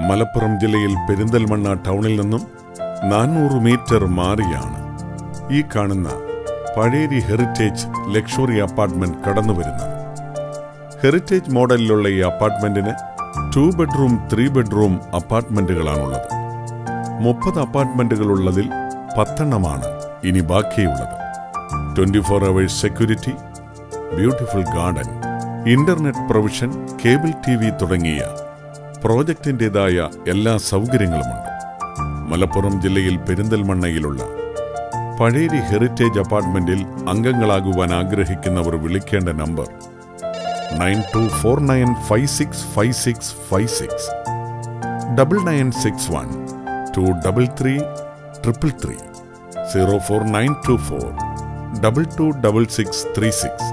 മലപ്പുറം ജില്ലയിൽ പെരിന്തൽമണ്ണ ടൗണിൽ നിന്നും നാനൂറ് മീറ്റർ മാറിയാണ് ഈ കാണുന്ന പഴേരി ഹെറിറ്റേജ് ലക്ഷറി അപ്പാർട്ട്മെന്റ് കടന്നു വരുന്നത് ഹെറിറ്റേജ് മോഡലിലുള്ള ഈ അപ്പാർട്ട്മെന്റിന് ടു ബെഡ്റൂം ത്രീ ബെഡ്റൂം അപ്പാർട്ട്മെന്റുകളാണുള്ളത് മുപ്പത് അപ്പാർട്ട്മെന്റുകളുള്ളതിൽ പത്തെണ്ണമാണ് ഇനി ബാക്കിയുള്ളത് twenty four hours security beautiful garden internet provision cable T V തുടങ്ങിയ പ്രോജക്റ്റിൻ്റെതായ എല്ലാ സൗകര്യങ്ങളുമുണ്ട് മലപ്പുറം ജില്ലയിൽ പെരിന്തൽമണ്ണയിലുള്ള പഴേരി ഹെറിറ്റേജ് അപ്പാർട്ട്മെന്റിൽ അംഗങ്ങളാകുവാൻ ആഗ്രഹിക്കുന്നവർ വിളിക്കേണ്ട number nine two four nine five six five six five six double nine six one two double three triple three zero four nine two four double two double six three six